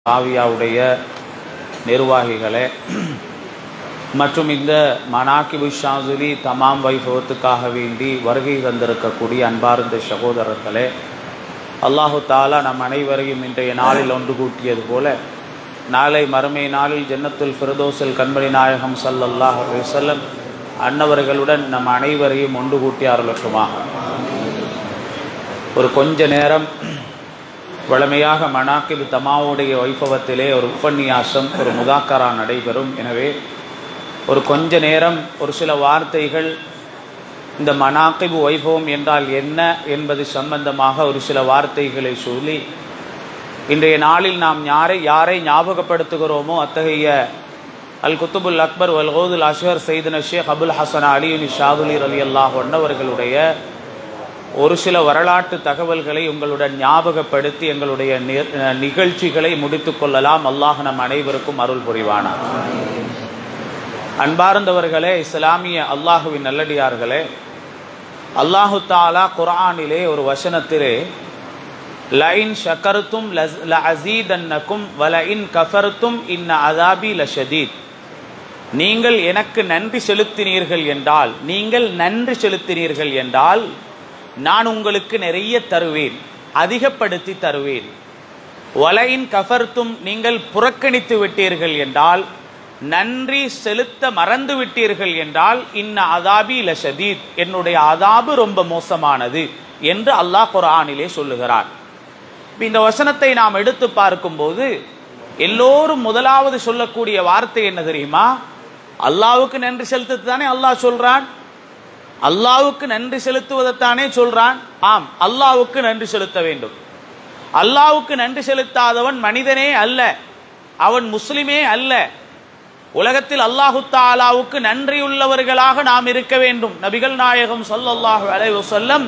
ஆவியாவுடைய நிர்வாகிகளே மற்றும் இந்த மனாக்கிபு ஷாதுலி தமாம் வைபவத்துக்காக வேண்டி வருகை தந்திருக்கக்கூடிய அன்பார்ந்த சகோதரர்களே அல்லாஹு தாலா நம் அனைவரையும் இன்றைய நாளில் ஒன்று கூட்டியது போல நாளை மறுமை நாளில் ஜன்னத்துல் ஃபிரதோசல் கண்மணி நாயகம் ஸல்லல்லாஹு அலைஹி வஸல்லம் அன்னவர்களுடன் நம் அனைவரையும் ஒன்று கூட்டி அருளட்டுமாக ஒரு கொஞ்ச நேரம் வழமையாக மனாக்கிபு தமாவுடைய வைபவத்திலே ஒரு உபன்யாசம் ஒரு முதாக்கரா நடைபெறும் எனவே ஒரு கொஞ்ச நேரம் ஒரு சில வார்த்தைகள் இந்த மனாக்கிபு வைபவம் என்றால் என்ன என்பது சம்பந்தமாக ஒரு சில வார்த்தைகளை சொல்லி இன்றைய நாளில் நாம் யாரை யாரை ஞாபகப்படுத்துகிறோமோ அத்தகைய அல் குத்துபுல் அக்பர் வல் ஹோதுல் அஷ்ஹர் செய்தன ஷேக் அபுல் ஹசன் அலியுனி ஷாதுலி அலி அல்லாஹ் ஒன்னவர்களுடைய ஒரு சில வரலாற்று தகவல்களை உங்களுடன் ஞாபகப்படுத்தி எங்களுடைய நிகழ்ச்சிகளை முடித்து கொள்ளலாம் அல்லாஹ் நம் அனைவருக்கும் அருள் புரிவானார் அன்பார்ந்தவர்களே இஸ்லாமிய அல்லாஹுவின் நல்லடியார்களே அல்லாஹு தாலா குரானிலே ஒரு வசனத்திலே லைன் ஷக்கருத்தும் அசீதன்னக்கும் வல இன் கஃபருத்தும் இன்ன அதாபி லஷதீத் நீங்கள் எனக்கு நன்றி செலுத்தினீர்கள் என்றால் நீங்கள் நன்றி செலுத்தினீர்கள் என்றால் நான் உங்களுக்கு நிறைய தருவேன் அதிகப்படுத்தி தருவேன் வலையின் கஃபர்த்தும் நீங்கள் புறக்கணித்து விட்டீர்கள் என்றால் நன்றி செலுத்த மறந்து விட்டீர்கள் என்றால் இன்ன அதாபி லஷதீத் என்னுடைய அதாபு ரொம்ப மோசமானது என்று அல்லாஹ் குரானிலே சொல்லுகிறார் இந்த வசனத்தை நாம் எடுத்து பார்க்கும்போது எல்லோரும் முதலாவது சொல்லக்கூடிய வார்த்தை என்ன தெரியுமா அல்லாவுக்கு நன்றி செலுத்த தானே அல்லாஹ் சொல்றான் அல்லாவுக்கு நன்றி செலுத்துவதைத்தானே சொல்றான் ஆம் அல்லாவுக்கு நன்றி செலுத்த வேண்டும் அல்லாவுக்கு நன்றி செலுத்தாதவன் மனிதனே அல்ல அவன் முஸ்லிமே அல்ல உலகத்தில் அல்லாஹு தாலாவுக்கு நன்றியுள்ளவர்களாக நாம் இருக்க வேண்டும் நபிகள் நாயகம் சொல்லல்லாஹு அலைவு சொல்லம்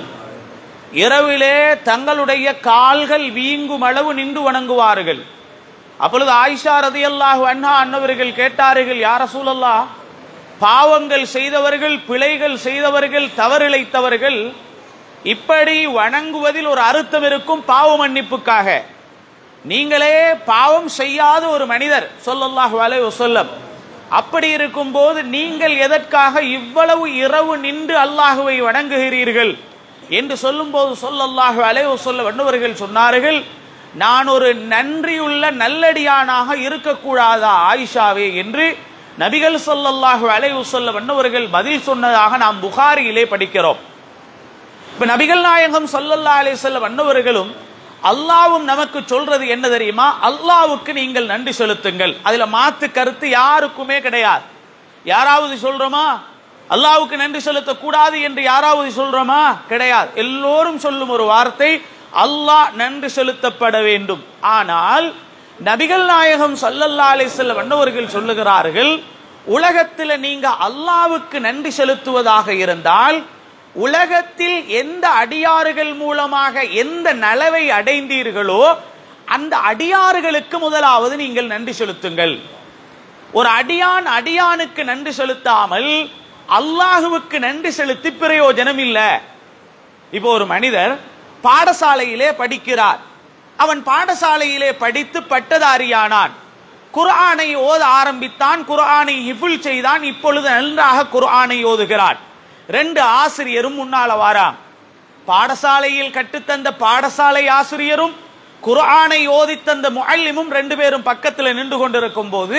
இரவிலே தங்களுடைய கால்கள் வீங்கும் அளவு நின்று வணங்குவார்கள் அப்பொழுது ஆயிஷா ரதி அல்லாஹு அண்ணா அன்னவர்கள் கேட்டார்கள் யார சூழல்லா பாவங்கள் செய்தவர்கள் பிழைகள் செய்தவர்கள் தவறிழைத்தவர்கள் இப்படி வணங்குவதில் ஒரு அர்த்தம் இருக்கும் பாவ மன்னிப்புக்காக நீங்களே பாவம் செய்யாத ஒரு மனிதர் சொல்லல்லாஹு அலை சொல்லம் அப்படி இருக்கும் போது நீங்கள் எதற்காக இவ்வளவு இரவு நின்று அல்லாஹுவை வணங்குகிறீர்கள் என்று சொல்லும் போது சொல்லல்லாஹு அலை சொல்ல வந்தவர்கள் சொன்னார்கள் நான் ஒரு நன்றியுள்ள நல்லடியானாக இருக்கக்கூடாதா ஆயிஷாவே என்று நபிகள் சொல்லல்லாஹு அலைவு சொல்ல வந்தவர்கள் பதில் சொன்னதாக நாம் புகாரியிலே படிக்கிறோம் இப்ப நபிகள் நாயகம் சொல்லல்லா அலை சொல்ல வந்தவர்களும் அல்லாவும் நமக்கு சொல்றது என்ன தெரியுமா அல்லாவுக்கு நீங்கள் நன்றி செலுத்துங்கள் அதுல மாத்து கருத்து யாருக்குமே கிடையாது யாராவது சொல்றோமா அல்லாவுக்கு நன்றி செலுத்தக்கூடாது என்று யாராவது சொல்றோமா கிடையாது எல்லோரும் சொல்லும் ஒரு வார்த்தை அல்லாஹ் நன்றி செலுத்தப்பட வேண்டும் ஆனால் நபிகள் நாயகம் சல்லல்லா அலிசல்ல வந்தவர்கள் சொல்லுகிறார்கள் உலகத்தில் நீங்க அல்லாவுக்கு நன்றி செலுத்துவதாக இருந்தால் உலகத்தில் எந்த அடியாறுகள் மூலமாக எந்த நலவை அடைந்தீர்களோ அந்த அடியாறுகளுக்கு முதலாவது நீங்கள் நன்றி செலுத்துங்கள் ஒரு அடியான் அடியானுக்கு நன்றி செலுத்தாமல் அல்லாஹுவுக்கு நன்றி செலுத்தி பிரயோஜனம் இல்லை இப்போ ஒரு மனிதர் பாடசாலையிலே படிக்கிறார் அவன் பாடசாலையிலே படித்து பட்டதாரியானான் குர்ஆனை ஓத ஆரம்பித்தான் குர்ஆனை ஹிஃபுல் செய்தான் இப்பொழுது நன்றாக குர்ஆனை ஓதுகிறான் ரெண்டு ஆசிரியரும் முன்னால வாராம் பாடசாலையில் கட்டுத்தந்த பாடசாலை ஆசிரியரும் குர்ஆனை ஓதி தந்த முல்லிமும் ரெண்டு பேரும் பக்கத்தில் நின்று கொண்டிருக்கும் போது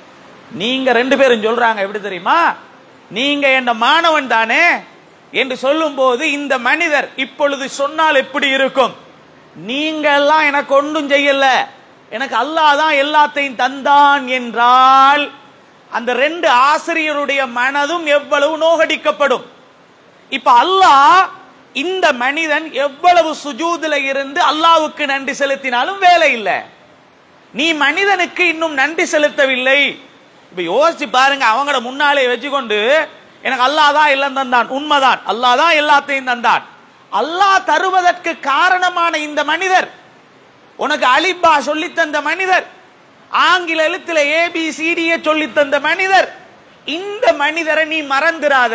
நீங்க ரெண்டு பேரும் சொல்றாங்க எப்படி தெரியுமா நீங்க என்ன மாணவன் தானே என்று சொல்லும் போது இந்த மனிதர் இப்பொழுது சொன்னால் எப்படி இருக்கும் நீங்க எல்லாம் எனக்கு ஒன்றும் செய்யல எனக்கு அல்லாஹ் தான் எல்லாத்தையும் தந்தான் என்றால் அந்த ரெண்டு ஆசிரியருடைய மனதும் எவ்வளவு நோகடிக்கப்படும் இப்ப அல்லாஹ் இந்த மனிதன் எவ்வளவு சுஜூதுல இருந்து அல்லாவுக்கு நன்றி செலுத்தினாலும் வேலை இல்லை நீ மனிதனுக்கு இன்னும் நன்றி செலுத்தவில்லை இப்ப யோசிச்சு பாருங்க அவங்கள முன்னாலே வச்சுக்கொண்டு எனக்கு அல்லாஹ் தான் எல்லாம் தந்தான் உண்மைதான் அல்லாஹ் தான் எல்லாத்தையும் தந்தான் அல்லாஹ் தருவதற்கு காரணமான இந்த மனிதர் உனக்கு அலிபா சொல்லி தந்த மனிதர் ஆங்கில எழுத்துல ஏபிசிடிய சொல்லி தந்த மனிதர் இந்த மனிதரை நீ மறந்துடாத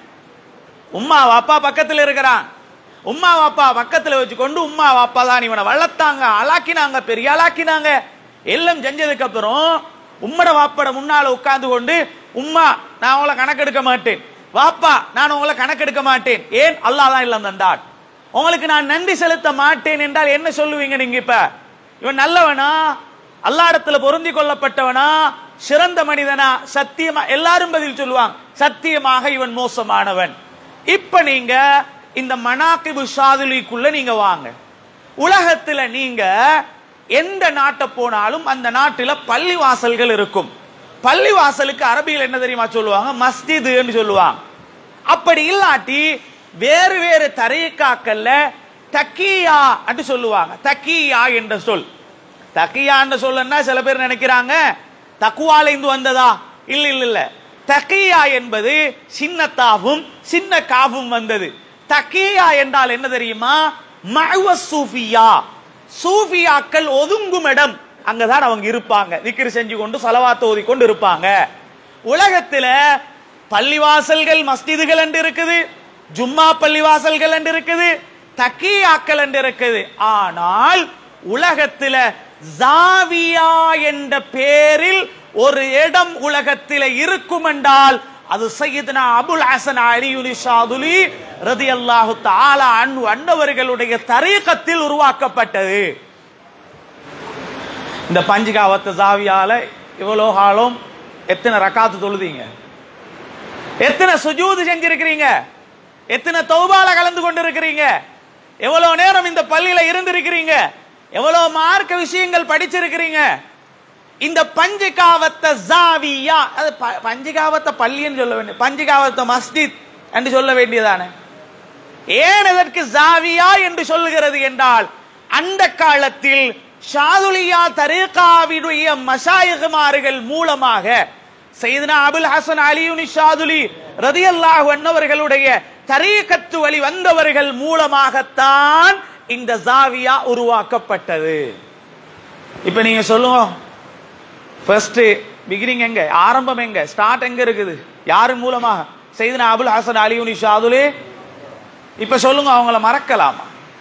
உம்மா அப்பா பக்கத்துல இருக்கிறான் உம்மா அப்பா பக்கத்துல வச்சுக்கொண்டு உம்மா அப்பா தான் இவனை வளர்த்தாங்க அலாக்கினாங்க பெரிய அலாக்கினாங்க எல்லாம் செஞ்சதுக்கு அப்புறம் உம்மட வாப்பட முன்னால உட்கார்ந்து கொண்டு உம்மா நான் உங்களை கணக்கெடுக்க மாட்டேன் வாப்பா நான் உங்களை கணக்கெடுக்க மாட்டேன் ஏன் அல்லாஹ் தான் இல்லம் தந்தாள் உங்களுக்கு நான் நன்றி செலுத்த மாட்டேன் என்றால் என்ன சொல்லுவீங்க நீங்க இப்ப இவன் நல்லவனா அல்லாடத்துல பொருந்தி கொள்ளப்பட்டவனா சிறந்த மனிதனா சத்தியமா எல்லாரும் பதில் சொல்லுவாங்க சத்தியமாக இவன் மோசமானவன் இப்ப நீங்க இந்த மனாக்கிபு சாதுலிக்குள்ள நீங்க வாங்க உலகத்துல நீங்க எந்த நாட்டை போனாலும் அந்த நாட்டில பள்ளி வாசல்கள் இருக்கும் பள்ளி வாசலுக்கு அரபியில் என்ன தெரியுமா சொல்லுவாங்க மஸ்ஜிதுன்னு சொல்லுவாங்க அப்படி இல்லாட்டி வேறு வேறு தரீக்காக்கள்ல தக்கியா என்று சொல்லுவாங்க தக்கியா என்ற சொல் தக்கியா என்ற சொல்லுன்னா சில பேர் நினைக்கிறாங்க தக்குவால இருந்து வந்ததா இல்ல இல்ல இல்ல தக்கியா என்பது சின்ன தாவும் சின்ன காவும் வந்தது தக்கியா என்றால் என்ன தெரியுமா மஅவ சூஃபியா சூஃபியாக்கள் ஒதுங்கும் இடம் அங்கதான் அவங்க இருப்பாங்க விக்கிரி செஞ்சு கொண்டு சலவாத்து ஓதி கொண்டு இருப்பாங்க உலகத்துல பள்ளிவாசல்கள் மஸ்ஜிதுகள் என்று இருக்குது ஜும்மா பள்ளிவாசல்கள் என்று இருக்குது தக்கியாக்கள் என்று இருக்குது ஆனால் உலகத்துல ஜாவியா என்ற பேரில் ஒரு இடம் உலகத்தில இருக்கும் என்றால் அது சையதுனா அபுல் ஹசன் அலியுலி ஷாதுலி ரதியல்லாஹு தஆலா அன்ஹு அன்னவர்களுடைய தரீகத்தில் உருவாக்கப்பட்டது இந்த பஞ்சிகாவத்த ஜாவியால இவ்வளோ காலம் எத்தனை ரக்காத்து தொழுதீங்க எத்தனை சுஜூது செஞ்சிருக்கிறீங்க எத்தனை தௌபால கலந்து கொண்டிருக்கிறீங்க எவ்வளவு நேரம் இந்த பள்ளியில இருந்திருக்கிறீங்க எவ்வளவு மார்க்க விஷயங்கள் படிச்சிருக்கிறீங்க இந்த பஞ்சிகாவத்த ஜாவியா அது ப- பஞ்சிகாவத்த பள்ளின்னு சொல்ல வேண்டிய பஞ்சிகாவத்த மஸ்ஜித் என்று சொல்ல வேண்டியதானே ஏன் இதற்கு ஜாவியா என்று சொல்லுகிறது என்றால் அந்த காலத்தில் ஷாதுலியா தரீகாவினுடைய மஷாயிகுமார்கள் மூலமாக செய்தனா அபுல் ஹசன் அலியுனி ஷாதுலி ரதியல்லாஹு அன்னவர்களுடைய தரீகத்து வழி வந்தவர்கள் மூலமாகத்தான் இந்த ஜாவியா உருவாக்கப்பட்டது இப்ப நீங்க சொல்லுங்க ஃபர்ஸ்ட் பிகினிங் எங்க ஆரம்பம் எங்க ஸ்டார்ட் எங்க இருக்குது யாரு மூலமாக செய்தனா அபுல் ஹசன் அலியுனி ஷாதுலி இப்ப சொல்லுங்க அவங்கள மறக்கலாமா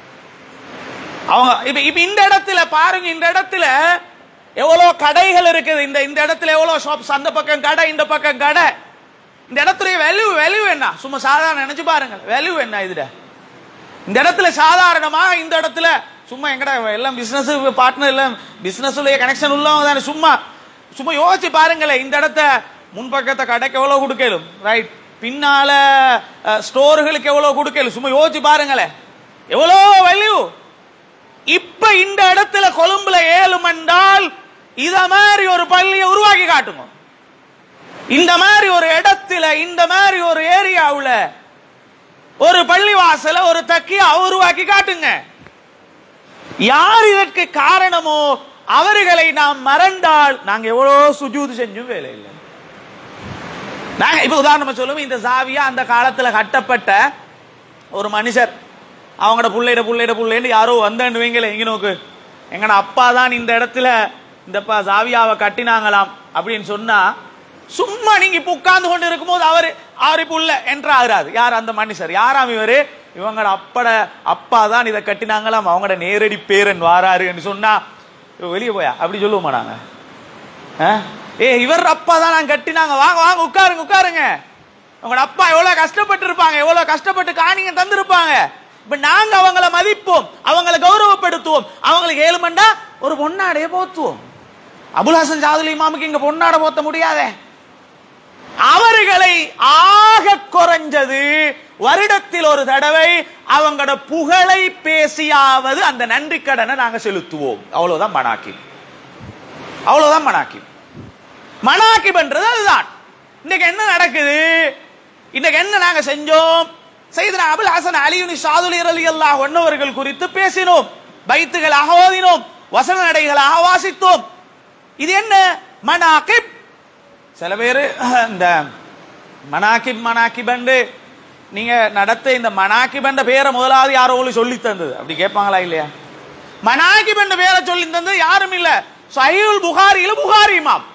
அவங்க இப்ப இப்ப இந்த இடத்துல பாருங்க இந்த இடத்துல எவ்வளவு கடைகள் இருக்குது இந்த இந்த இடத்துல எவ்வளவு ஷாப்ஸ் அந்த பக்கம் கடை இந்த பக்கம் கடை இந்த இடத்துல வேல்யூ வேல்யூ என்ன சும்மா சாதாரண நினைச்சு பாருங்க வேல்யூ என்ன இதுல இந்த இடத்துல சாதாரணமா இந்த இடத்துல சும்மா எங்கடா எல்லாம் பிசினஸ் பார்ட்னர் எல்லாம் பிசினஸ் உள்ள கனெக்ஷன் உள்ளவங்க தானே சும்மா சும்மா யோசிச்சு பாருங்களேன் இந்த இடத்த முன்பக்கத்தை கடைக்கு எவ்வளவு கொடுக்கலும் ரைட் பின்னால ஸ்டோர்களுக்கு எவ்வளவு கொடுக்கலும் சும்மா யோசிச்சு பாருங்களேன் எவ்வளோ வேல்யூ இப்ப இந்த இடத்துல கொழும்புல ஏழும் என்றால் இத மாதிரி ஒரு பள்ளியை உருவாக்கி காட்டுங்க இந்த மாதிரி ஒரு இடத்துல இந்த மாதிரி ஒரு ஏரியாவுல ஒரு பள்ளிவாசல ஒரு தக்கியா உருவாக்கி காட்டுங்க யார் இதற்கு காரணமோ அவர்களை நாம் மறந்தால் நாங்க எவ்வளவு சுஜூது செஞ்சும் வேலை இல்லை நாங்க இப்ப உதாரணமா சொல்லுவோம் இந்த சாவியா அந்த காலத்துல கட்டப்பட்ட ஒரு மனுஷர் அவங்களோட புள்ளையிட புள்ளையிட புள்ளைன்னு யாரோ வந்தேன்னு வைங்களே இங்க நோக்கு எங்கட அப்பா தான் இந்த இடத்துல இந்த ப- சாவியாவை கட்டினாங்களாம் அப்படின்னு சொன்னா சும்மா நீங்க இப்ப உட்கார்ந்து கொண்டு இருக்கும்போது அவரு அவரு இப்ப உள்ள என்ட்ரு ஆகுறாரு யார் அந்த மனுஷர் யாராம் இவரு இவங்களோட அப்பட அப்பா தான் இதை கட்டினாங்களாம் அவங்களோட நேரடி பேரன் வாராருன்னு சொன்னா இவ வெளியே போயா அப்படி சொல்லுவோமா நாங்க ஆ? ஏ இவர் அப்பா தான் நான் கட்டினாங்க வாங்க வாங்க உட்காருங்க உட்காருங்க உங்களோட அப்பா எவ்வளவு கஷ்டப்பட்டு இருப்பாங்க எவ்வளவு கஷ்டப்பட்டு காணிங்க தந்திருப்பாங்க இப்ப நாங்க அவங்கள மதிப்போம் அவங்கள கௌரவப்படுத்துவோம் அவங்களுக்கு ஏழு மண்டா ஒரு பொன்னாடைய போத்துவோம் அபுல் ஹசன் ஜாதுல் இமாமுக்கு இங்க பொன்னாட போத்த முடியாதே அவர்களை ஆக குறைஞ்சது வருடத்தில் ஒரு தடவை அவங்களோட புகழை பேசியாவது அந்த நன்றி கடனை நாங்க செலுத்துவோம் அவ்வளவுதான் மனாக்கில் அவ்வளவுதான் மனாக்கிப் மனாக்கிப்ன்றது அதுதான் இன்னைக்கு என்ன நடக்குது இன்னைக்கு என்ன நாங்க செஞ்சோம் செய்தனா அபுல் ஹசன் அலியுனி சாதுலி அலி அல்லாஹ் ஒன்னவர்கள் குறித்து பேசினோம் பைத்துகளாக ஓதினோம் வசன நடைகளாக வாசித்தோம் இது என்ன மனாக்கிப் சில பேர் இந்த மனாக்கிப் மனாக்கிபண்டு நீங்க நடத்த இந்த மனாக்கிபண்ட பேரை முதலாவது யாரோ உங்களுக்கு சொல்லி தந்தது அப்படி கேட்பாங்களா இல்லையா மனாக்கிபண்ட பேரை சொல்லி தந்தது யாரும் இல்ல சஹீல் புகாரியில புகாரி இமாம்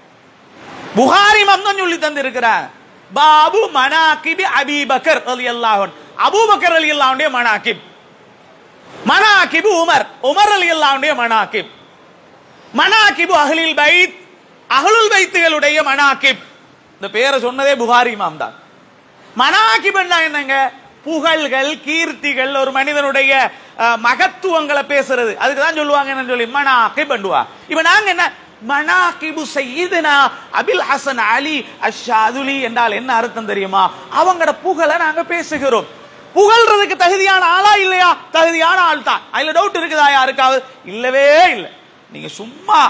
புகாரி இமாம் தான் சொல்லி தந்திருக்கிறார் பாபு மனாக்கிபி அபிபக்கர் அலி அல்லாஹன் அபூபக்கர் அலி அல்லாவுடைய மனாக்கிப் மனாக்கிபு உமர் உமர் அலி அல்லாவுடைய மனாக்கிப் மனாகிபு அகலில் பைத் அகலுல் பைத்துகளுடைய மனாகிப் இந்த பேரை சொன்னதே புகாரி இமாம் தான் மனாகிபன்னா என்னங்க புகழ்கள் கீர்த்திகள் ஒரு மனிதனுடைய அஹ், மகத்துவங்களை பேசுறது அதுக்கு தான் சொல்லுவாங்க என்ன சொல்லி மனாகிப் பண்ணுவா இப்ப நாங்க என்ன மனாகிபு சையீதுனா அபில் ஹசன் அலி அஷாதுலி என்றால் என்ன அர்த்தம் தெரியுமா அவங்களோட புகழை நாங்க பேசுகிறோம் புகழ்றதுக்கு தகுதியான ஆளா இல்லையா தகுதியான ஆள் தான் அதுல டவுட் இருக்குதா யாருக்காவது இல்லவே இல்லை நீங்க சும்மா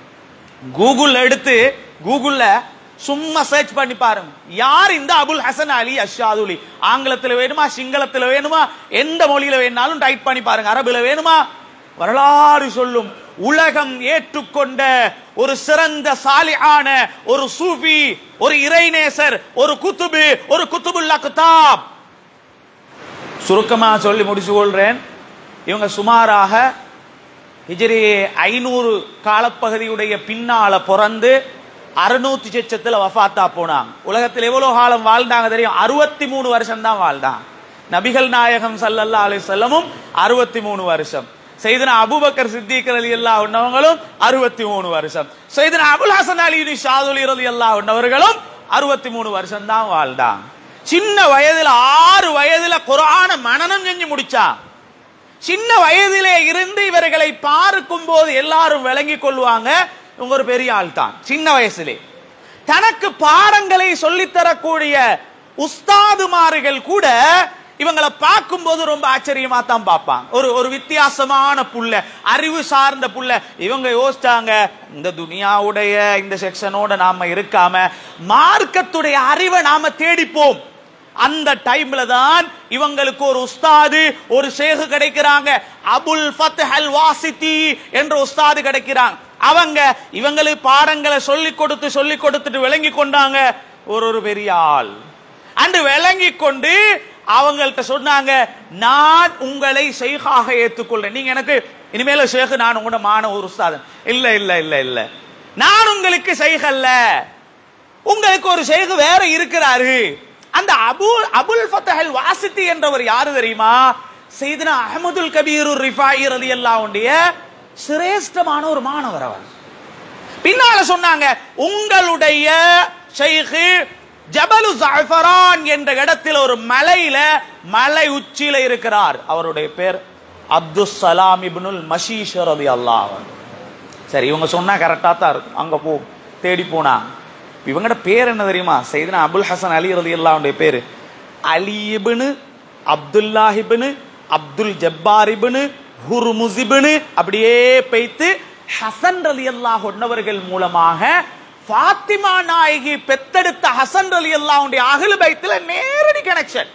கூகுள் எடுத்து கூகுள்ல சும்மா சர்ச் பண்ணி பாருங்க யார் இந்த அபுல் ஹசன் அலி அஷாதுலி ஆங்கிலத்தில் வேணுமா சிங்களத்தில் வேணுமா எந்த மொழியில வேணாலும் டைப் பண்ணி பாருங்க அரபுல வேணுமா வரலாறு சொல்லும் உலகம் ஏற்றுக்கொண்ட ஒரு சிறந்த சாலியான ஒரு சூஃபி ஒரு இறைநேசர் ஒரு குத்துபு ஒரு குத்துபுல்லா குத்தாப் சுருக்கமா சொல்லி முடிச்சு கொள்றேன் இவங்க சுமாராக ஹிஜ்ரி ஐநூறு காலப்பகுதியுடைய பின்னால பிறந்து அறுநூத்தி சொச்சத்துல வஃபாத்தா போனாங்க உலகத்தில் எவ்வளவு காலம் வாழ்ந்தாங்க தெரியும் அறுபத்தி மூணு வருஷம் தான் வாழ்ந்தாங்க நபிகள் நாயகம் சல்லல்லா அலி செல்லமும் அறுபத்தி மூணு வருஷம் செய்தனா அபுபக்கர் சித்திகர் அலி அல்லா உண்ணவங்களும் அறுபத்தி மூணு வருஷம் செய்தனா அபுல் ஹசன் அலி ஷாதுலி அலி அல்லா உண்ணவர்களும் அறுபத்தி மூணு வருஷம் தான் வாழ்ந்தாங்க சின்ன வயதுல ஆறு வயதுல குரான மனனம் செஞ்சு முடிச்சான் சின்ன வயதிலே இருந்து இவர்களை பார்க்கும் போது எல்லாரும் விளங்கிக் கொள்வாங்க இவங்க ஒரு பெரிய ஆள் தான் சின்ன வயசுலே தனக்கு பாடங்களை சொல்லித் தரக்கூடிய உஸ்தாதுமார்கள் கூட இவங்களை பார்க்கும்போது ரொம்ப ஆச்சரியமா தான் பார்ப்பாங்க ஒரு ஒரு வித்தியாசமான புள்ள அறிவு சார்ந்த புள்ள இவங்க யோசிச்சாங்க இந்த துனியாவுடைய இந்த செக்ஷனோட நாம இருக்காம மார்க்கத்துடைய அறிவை நாம தேடிப்போம் அந்த டைம்ல தான் இவங்களுக்கு ஒரு உஸ்தாது ஒரு ஷேகு கிடைக்கிறாங்க அபுல் ஃபத் அல் வாசித்தி என்ற உஸ்தாது கிடைக்கிறாங்க அவங்க இவங்களுக்கு பாடங்களை சொல்லி கொடுத்து சொல்லி கொடுத்துட்டு விளங்கி கொண்டாங்க ஒரு ஒரு பெரிய ஆள் அன்று விளங்கி கொண்டு அவங்கள்ட்ட சொன்னாங்க நான் உங்களை ஷேகாக ஏற்றுக்கொள்றேன் நீங்க எனக்கு இனிமேல ஷேக் நான் உங்களோட மாணவ ஒரு உஸ்தாதன் இல்ல இல்ல இல்ல இல்ல நான் உங்களுக்கு ஷேக் அல்ல உங்களுக்கு ஒரு ஷேக் வேற இருக்கிறாரு அந்த அபு அபுல் ஃபத்தஹல் வாசித்தி என்றவர் யாரு தெரியுமா செய்தனா அஹமதுல் கபீர் ரிஃபாயி ரலியல்லாஹு உடைய சிரேஷ்டமான ஒரு மாணவர் அவர் பின்னால சொன்னாங்க உங்களுடைய ஷைഖ് ஜபலு ஜஃபரான் என்ற இடத்தில் ஒரு மலையில மலை உச்சியில இருக்கிறார் அவருடைய பேர் அப்துல் சலாம் இப்னுல் மஷீஷ் ரலியல்லாஹு அன்ஹு சரி இவங்க சொன்னா கரெக்டா தான் இருக்கும் அங்க போ தேடி போனா இவங்கட பேர் என்ன தெரியுமா செய்தனா அபுல் ஹசன் அலி ரதி அல்லாவுடைய பேரு அலிபினு அப்துல்லாஹிபினு அப்துல் ஜப்பாரிபினு ஹுர்முசிபினு அப்படியே பெய்த்து ஹசன் ரலி அல்லாஹ் ஒன்னவர்கள் மூலமாக ஃபாத்திமா நாயகி பெத்தெடுத்த ஹசன் ரலி அல்லாஹ்வுடைய அகலு பைத்துல நேரடி கனெக்ஷன்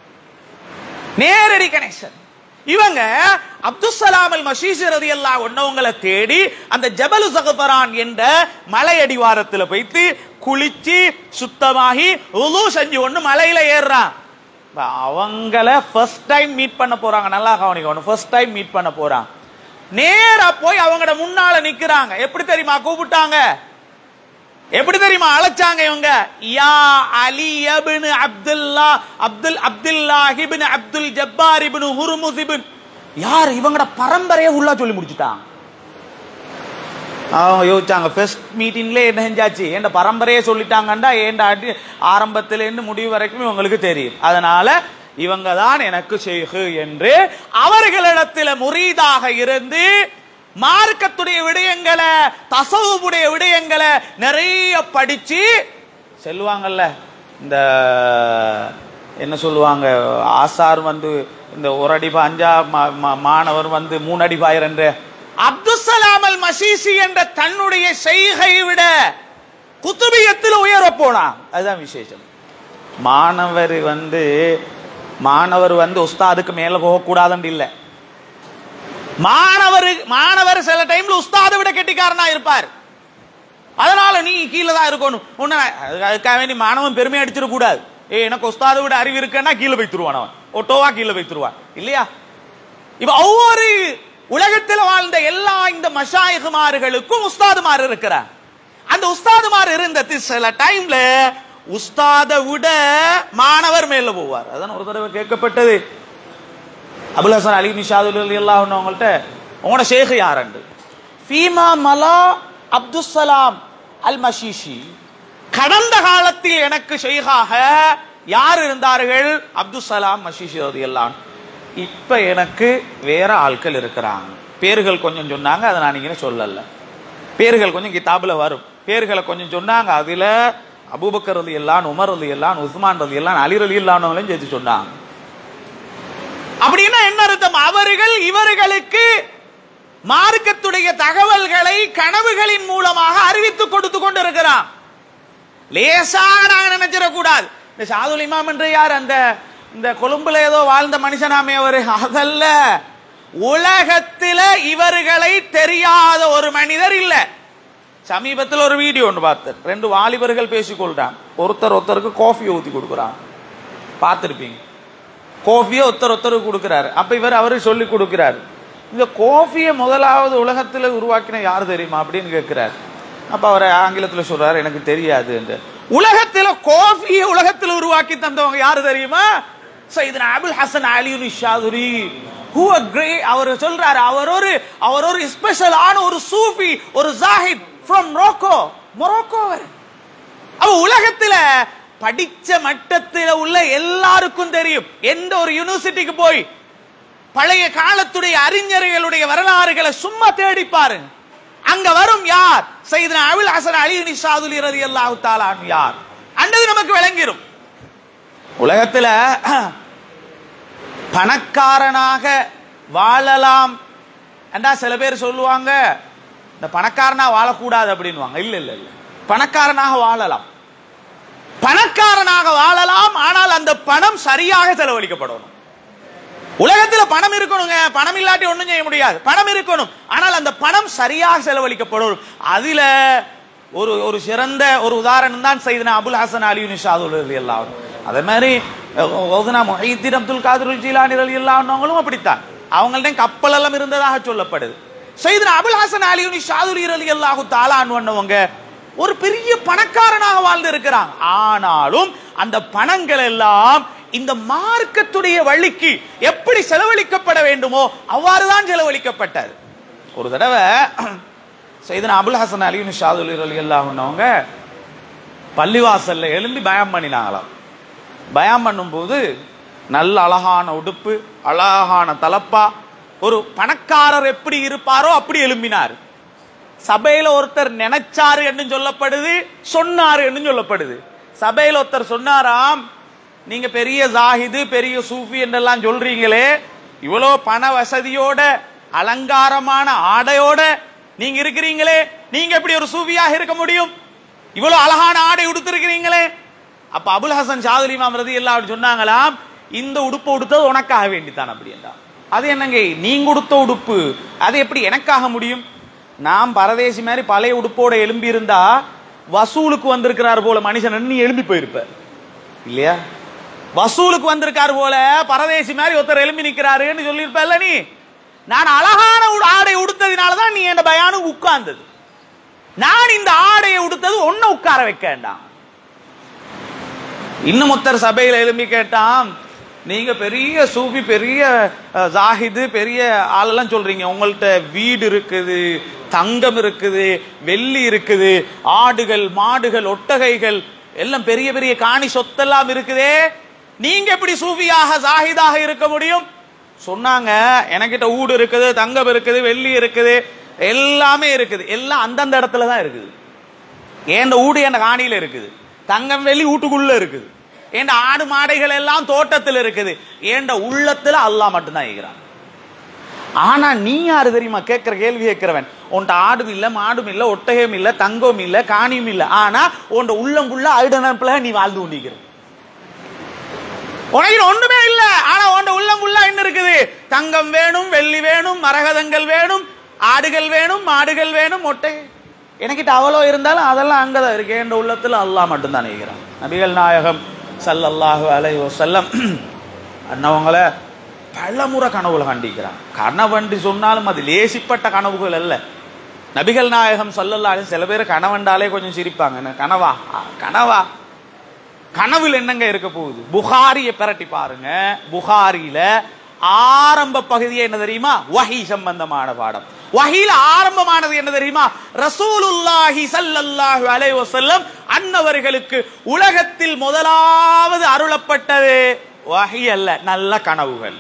நேரடி கனெக்ஷன் இவங்க அப்துல் சலாம் அல் மஷீஸ் ரதி அல்லா ஒன்னவங்களை தேடி அந்த ஜபலு சகபரான் என்ற மலை அடிவாரத்துல போய்த்து குளிச்சு சுத்தமாகி உது செஞ்சு ஒண்ணு மலையில ஏறுறான் இப்ப அவங்கள ஃபர்ஸ்ட் டைம் மீட் பண்ண போறாங்க நல்லா கவனிக்கணும் ஃபர்ஸ்ட் டைம் மீட் பண்ண போறான் நேரா போய் அவங்களோட முன்னால நிக்கிறாங்க எப்படி தெரியுமா கூப்பிட்டாங்க எப்படி தெரியுமா அழைச்சாங்க இவங்க யா Ali ibn Abdullah Abdul Abdullah ibn Abdul Jabbar ibn Hurmuz ibn யார் இவங்கட பரம்பரையை உள்ள சொல்லி முடிச்சுட்டாங்க அவங்க யோசிச்சாங்க ஃபர்ஸ்ட் மீட்டிங்ல என்ன செஞ்சாச்சு என் பரம்பரையே சொல்லிட்டாங்கண்டா ஏண்ட அடி ஆரம்பத்திலேருந்து முடிவு வரைக்கும் இவங்களுக்கு தெரியும் அதனால இவங்க தான் எனக்கு ஷேகு என்று அவர்களிடத்தில் முரீதாக இருந்து மார்க்கத்துடைய விடயங்களை தசவுடைய விடயங்களை நிறைய படிச்சு செல்லுவாங்கல்ல இந்த என்ன சொல்லுவாங்க ஆசார் வந்து இந்த ஒரு அடி அஞ்சா மாணவர் வந்து மூணு அடி பாயிரன்ற அப்துல் சலாம் அல் மசீசி என்ற தன்னுடைய செய்கை விட குத்துபியத்தில் உயர போனான் அதுதான் விசேஷம் மாணவர் வந்து மாணவர் வந்து உஸ்தாதுக்கு மேல போகக்கூடாதுன்னு இல்லை மாணவர் மாணவர் சில டைம்ல உஸ்தாதை விட கெட்டிக்காரனா இருப்பார் அதனால நீ கீழே தான் இருக்கணும் உன்ன அதுக்காக வேண்டி மாணவன் பெருமை அடிச்சிட கூடாது ஏ எனக்கு உஸ்தாதை விட அறிவு இருக்குன்னா கீழே வைத்துருவான் அவன் ஒட்டோவா கீழே வைத்துருவான் இல்லையா இப்ப ஒவ்வொரு உலகத்தில் வாழ்ந்த எல்லா இந்த மஷாயிகுமார்களுக்கும் உஸ்தாதுமார் இருக்கிறார் அந்த உஸ்தாதுமார் இருந்தது சில டைம்ல உஸ்தாத விட மாணவர் மேல போவார் அதான் ஒரு தடவை கேட்கப்பட்டது அபுல் ஹசன் அலி நிஷாது எல்லாம் அவங்கள்ட்ட உங்களோட ஷேக் யாரண்டு ஃபீமா மலா அப்துசலாம் அல் மஷீஷி கடந்த காலத்தில் எனக்கு ஷெய்காக யார் இருந்தார்கள் அப்துசலாம் மஷீஷி ரதியல்லான் இப்ப எனக்கு வேற ஆட்கள் இருக்கிறாங்க பேர்கள் கொஞ்சம் சொன்னாங்க அதை நான் இங்கே சொல்லல பேர்கள் கொஞ்சம் கிதாபுல வரும் பேர்களை கொஞ்சம் சொன்னாங்க அதுல அபூபக்கர் ரலி எல்லாம் உமர் ரலி எல்லாம் உஸ்மான் ரலி எல்லாம் அலி ரலி இல்லானவங்களையும் சேர்த்து சொன்னாங்க அப்படின்னா என்ன அர்த்தம் அவர்கள் இவர்களுக்கு மார்க்கத்துடைய தகவல்களை கனவுகளின் மூலமாக அறிவித்து கொடுத்து கொண்டு இருக்கிறான் லேசாக நாங்க நினைச்சிடக்கூடாது இந்த சாதுல் இமாம் என்று யார் அந்த இந்த கொழும்புல ஏதோ வாழ்ந்த மனுஷனாமே அவரு அதல்ல உலகத்தில இவர்களை தெரியாத ஒரு மனிதர் இல்ல சமீபத்தில் ஒரு வீடியோ ஒன்று பார்த்தேன் ரெண்டு வாலிபர்கள் பேசிக்கொள்றான் ஒருத்தர் ஒருத்தருக்கு காஃபி ஊத்தி கொடுக்குறான் பார்த்துருப்பீங்க கோஃபியை ஒருத்தர் ஒருத்தருக்கு கொடுக்குறாரு அப்ப இவர் அவரு சொல்லி கொடுக்கிறாரு இந்த கோஃபியை முதலாவது உலகத்தில் உருவாக்கின யார் தெரியுமா அப்படின்னு கேட்கிறார் அப்ப அவர் ஆங்கிலத்தில் சொல்றாரு எனக்கு தெரியாது என்று உலகத்தில் கோஃபியை உலகத்தில் உருவாக்கி தந்தவங்க யாரு தெரியுமா சைதன் Abul Hasan Aliyul Shadhuli who a great அவர் சொல்றாரு அவர் ஒரு அவர் ஒரு ஸ்பெஷலான ஒரு சூஃபி ஒரு ஜாஹித் ஃப்ரம் மொரோக்கோ மொரோக்கோ அவ உலகத்துல படிச்ச மட்டத்தில் உள்ள எல்லாருக்கும் தெரியும் எந்த ஒரு யூனிவர்சிட்டிக்கு போய் பழைய காலத்துடைய அறிஞர்களுடைய வரலாறுகளை சும்மா தேடி பாருங்க அங்க வரும் யார் சைதனா அபுல் ஹசன் அலி நிஷாதுல் ரதி அல்லாஹு தாலான் யார் அண்டது நமக்கு விளங்கிரும் உலகத்துல பணக்காரனாக வாழலாம் என்றா சில பேர் சொல்லுவாங்க இந்த பணக்காரனா வாழக்கூடாது அப்படின்வாங்க இல்ல இல்ல இல்ல பணக்காரனாக வாழலாம் பணக்காரனாக வாழலாம் ஆனால் அந்த பணம் சரியாக செலவழிக்கப்படணும் உலகத்துல பணம் இருக்கணுங்க பணம் இல்லாட்டி ஒண்ணும் செய்ய முடியாது பணம் இருக்கணும் ஆனால் அந்த பணம் சரியாக செலவழிக்கப்படணும் அதுல ஒரு ஒரு சிறந்த ஒரு உதாரணம் தான் செய்தனா அபுல் ஹசன் அலி நிஷாதுல் எல்லாம் அதே மாதிரி ஓதுனா மொஹீத்தீன் அப்துல் காதருல் ஜீலானி அலி எல்லாவங்களும் அப்படித்தான் அவங்கள்ட்ட கப்பல் எல்லாம் இருந்ததாக சொல்லப்படுது செய்தனா அபுல் ஹசன் அலி நிஷாதுல் அலி அல்லாஹு தாலான் பண்ணவங்க ஒரு பெரிய பணக்காரனாக வாழ்ந்து இருக்கிறான் ஆனாலும் அந்த பணங்கள் எல்லாம் இந்த மார்க்கத்துடைய வழிக்கு எப்படி செலவழிக்கப்பட வேண்டுமோ அவ்வாறுதான் செலவழிக்கப்பட்டது ஒரு தடவை செய்தன அபுல் ஹசன் அலின் ஷாதுல் அலி அல்லாஹ்னவங்க பள்ளிவாசல்ல எழும்பி பயம் பண்ணினாங்களாம் பயம் பண்ணும்போது நல்ல அழகான உடுப்பு அழகான தலப்பா ஒரு பணக்காரர் எப்படி இருப்பாரோ அப்படி எழும்பினார் சபையில ஒருத்தர் நினைச்சாரு என்று சொல்லப்படுது சொன்னாரு என்று சொல்லப்படுது சபையில ஒருத்தர் சொன்னாராம் நீங்க பெரிய ஜாஹிது பெரிய சூஃபி என்றெல்லாம் சொல்றீங்களே இவ்வளோ பண வசதியோட அலங்காரமான ஆடையோட நீங்க இருக்கிறீங்களே நீங்க எப்படி ஒரு சூஃபியாக இருக்க முடியும் இவ்வளவு அழகான ஆடை உடுத்திருக்கிறீங்களே அப்ப அபுல் ஹசன் சாதுல் இமாம் ரதி எல்லாம் சொன்னாங்களாம் இந்த உடுப்பு உடுத்தது உனக்காக வேண்டித்தான் அப்படி என்றா அது என்னங்க நீங்க உடுத்த உடுப்பு அது எப்படி எனக்காக முடியும் நாம் பரதேசி மாதிரி பழைய உடுப்போட எழும்பி இருந்தா வசூலுக்கு வந்திருக்கிறார் போல மனுஷன் நீ எழும்பி போயிருப்ப இல்லையா வசூலுக்கு வந்திருக்காரு போல பரதேசி மாதிரி ஒருத்தர் எழும்பி நிக்கிறாருன்னு சொல்லியிருப்பல்ல நீ நான் அழகான உ- ஆடை உடுத்ததினால தான் நீ என் பயானுக்கு உட்கார்ந்தது நான் இந்த ஆடையை உடுத்தது ஒன்ன உட்கார வைக்க வேண்டாம் இன்னும் ஒருத்தர் சபையில் எழும்பி கேட்டான் நீங்க பெரிய சூஃபி பெரிய அஹ், ஜாஹிது பெரிய ஆளெல்லாம் சொல்றீங்க உங்கள்ட்ட வீடு இருக்குது தங்கம் இருக்குது வெள்ளி இருக்குது ஆடுகள் மாடுகள் ஒட்டகைகள் எல்லாம் பெரிய பெரிய காணி சொத்தெல்லாம் இருக்குதே நீங்க எப்படி சூஃபியாக ஜாஹிதாக இருக்க முடியும் சொன்னாங்க எனக்கிட்ட ஊடு இருக்குது தங்கம் இருக்குது வெள்ளி இருக்குது எல்லாமே இருக்குது எல்லாம் அந்தந்த இடத்துல தான் இருக்குது ஏண்ட ஊடு என் காணியில இருக்குது தங்கம் வெள்ளி வீட்டுக்குள்ள இருக்குது ஏண்ட ஆடு மாடைகள் எல்லாம் தோட்டத்தில் இருக்குது ஏண்ட உள்ளத்துல அல்லாஹ் மட்டும்தான் இருக்கிறான் ஆனா நீ யாரு தெரியுமா கேட்கிற கேள்வி கேட்கிறவன் உன்ட்ட ஆடும் இல்ல மாடும் இல்ல ஒட்டகம் இல்ல தங்கம் இல்ல காணியும் இல்ல ஆனா உன்ட உள்ளம் புள்ள ஐடனப்புல நீ வாழ்ந்து கொண்டிருக்கிற உனக்கு ஒண்ணுமே இல்ல ஆனா உன்ட உள்ளம் புள்ள என்ன இருக்குது தங்கம் வேணும் வெள்ளி வேணும் மரகதங்கள் வேணும் ஆடுகள் வேணும் மாடுகள் வேணும் ஒட்டை எனக்கிட்ட அவ்வளோ இருந்தாலும் அதெல்லாம் அங்கதான் இருக்கு என் உள்ளத்துல அல்லாஹ் மட்டும்தான் இருக்கிறான் நபிகள் நாயகம் ஸல்லல்லாஹு அலைஹி வஸல்லம் அண்ணவங்கள பலமுறை கனவுல கண்டிக்கிறான் கனவண்டி சொன்னாலும் அது லேசிப்பட்ட கனவுகள் அல்ல நபிகள் நாயகம் ஸல்லல்லாஹு அலைஹி சில பேர் கனவண்டாலே கொஞ்சம் சிரிப்பாங்க என்ன கனவா ஆ, கனவா கனவுல என்னங்க இருக்க போகுது புகாரியை பிரட்டி பாருங்க புகாரியில ஆரம்ப பகுதியே என்ன தெரியுமா வஹி சம்பந்தமான பாடம் வஹீல ஆரம்பமானது என்ன தெரியுமா ரசூலுல்லாஹி ஸல்லல்லாஹு அலைஹி வஸல்லம் அன்னவர்களுக்கு உலகத்தில் முதலாவது அருளப்பட்டது வஹி அல்ல நல்ல கனவுகள்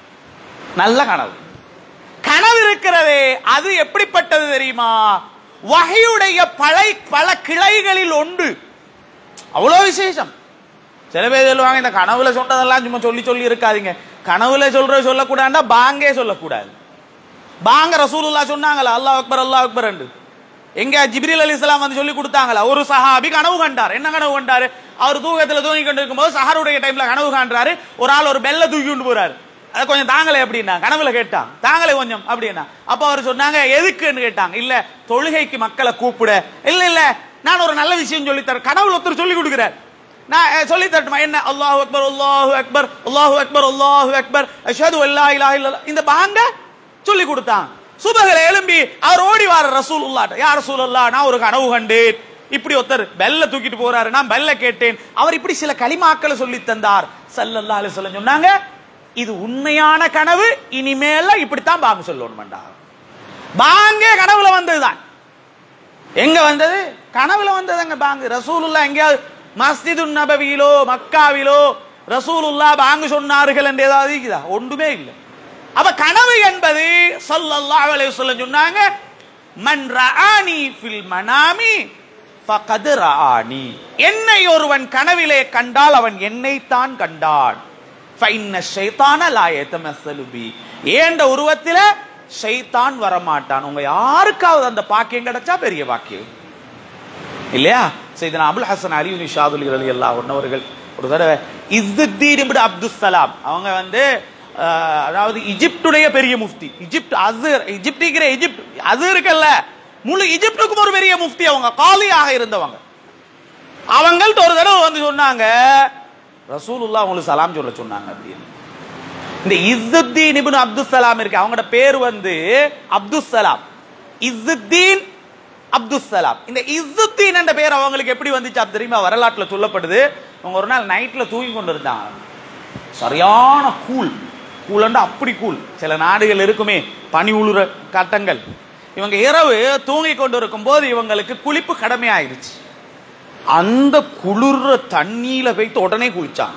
நல்ல கனவு கனவு இருக்கிறதே அது எப்படிப்பட்டது தெரியுமா வகையுடைய பழை பல கிளைகளில் ஒன்று அவ்வளோ விசேஷம் சில பேர் சொல்லுவாங்க இந்த கனவுல சொன்னதெல்லாம் சும்மா சொல்லி சொல்லி இருக்காதீங்க கனவுல சொல்றது சொல்லக்கூடாதுன்னா பாங்கே சொல்லக்கூடாது பாங்க ரசூலுல்லா சொன்னாங்களா அல்லாஹ் அக்பர் அல்லாஹ் அக்பர் என்று எங்க ஜிப்ரீல் அலி இஸ்லாம் வந்து சொல்லி கொடுத்தாங்களா ஒரு சஹாபி கனவு கண்டார் என்ன கனவு கண்டாரு அவர் தூக்கத்துல தூங்கி கொண்டு இருக்கும்போது சஹருடைய டைம்ல கனவு காண்றாரு ஒரு ஆள் ஒரு பெல்ல தூக்கி கொண்டு போறாரு அதை கொஞ்சம் தாங்களே அப்படின்னா கனவுல கேட்டான் தாங்களே கொஞ்சம் அப்படின்னா அப்ப அவர் சொன்னாங்க எதுக்குன்னு கேட்டாங்க இல்ல தொழுகைக்கு மக்களை கூப்பிட இல்ல இல்ல நான் ஒரு நல்ல விஷயம் சொல்லி தரேன் கனவுல ஒருத்தர் சொல்லி கொடுக்கிறார் நான் அஹ், சொல்லி தரட்டுமா என்ன அல்லாஹ் அக்பர் அல்லாஹு அக்பர் அல்லாஹு அக்பர் அல்லாஹு அக்பர் அஷ்ஹது அல்லா இலாஹ இல்லல்லாஹ் இந்த பாங்க சொல்லி கொடுத்தான் சுபகல எழும்பி அவர் ஓடி வார ரசூல் உல்லாட்ட யார் ரசூல் அல்லா நான் ஒரு கனவு கண்டேன் இப்படி ஒருத்தர் பெல்ல தூக்கிட்டு போறாரு நான் பெல்ல கேட்டேன் அவர் இப்படி சில களிமாக்களை சொல்லி தந்தார் சல்லல்லா அலைஹி வஸல்லம் சொன்னாங்க இது உண்மையான கனவு இனிமேல இப்படித்தான் பாங்க சொல்லணும் பாங்கே கனவுல வந்ததுதான் எங்க வந்தது கனவுல வந்ததுங்க பாங்கு ரசூலுல்லா எங்கேயாவது மஸ்ஜிது நபவியிலோ மக்காவிலோ ரசூலுல்லா பாங்கு சொன்னார்கள் என்று ஏதாவது இருக்குதா ஒன்றுமே இல்லை அப்ப கனவு என்பது ஸல்லல்லாஹு அலைஹி வஸல்லம் சொன்னாங்க மன் ரஆனி ஃபில் மனாமி ஃபகத் ரஆனி என்னை ஒருவன் கனவிலே கண்டால் அவன் என்னைத்தான் கண்டான் ஃபைன்ன ஷைத்தான லா யதமஸ்ஸலு பி ஏண்ட உருவத்தில ஷைத்தான் வரமாட்டான் உங்க யாருக்காவது அந்த பாக்கியம் கிடைச்சா பெரிய பாக்கியம் இல்லையா செய்தனா அபுல் ஹசன் அலி ஷாதுல் அலி அல்லாஹ் அவர்கள் ஒரு தடவை இஸ்துத்தீன் இப்னு அப்துல் சலாம் அவங்க வந்து அஹ், அதாவது இஜிப்டுடைய பெரிய முஃப்தி இஜிப்ட் அசர் இஜிப்டிக்கிற இஜிப்ட் அசருக்கல்ல முழு இஜிப்டுக்கும் ஒரு பெரிய முஃப்தி அவங்க காலியாக இருந்தவங்க அவங்கள்ட்ட ஒரு தடவை வந்து சொன்னாங்க ரசூலுல்லாஹ் உங்களுக்கு சலாம் சொல்ல சொன்னாங்க அப்படின்னு இந்த இஸ்ஸுத்தீன் இப்னு அப்துல் சலாம் இருக்கு அவங்களோட பேர் வந்து அப்துல் சலாம் இஸ்ஸுத்தீன் அப்துல் சலாம் இந்த இஸ்ஸுத்தீன் என்ற பேர் அவங்களுக்கு எப்படி வந்துச்சு அது தெரியுமா வரலாற்றுல சொல்லப்படுது அவங்க ஒரு நாள் நைட்ல தூங்கி கொண்டு இருந்தாங்க சரியான கூல் கூலண்டா அப்படி கூல் சில நாடுகள் இருக்குமே பனி உளுற கட்டங்கள் இவங்க இரவு தூங்கி கொண்டு இருக்கும்போது இவங்களுக்கு குளிப்பு கடமையாயிருச்சு அந்த குளிர்ற தண்ணியில போய்த்து உடனே குளிச்சாங்க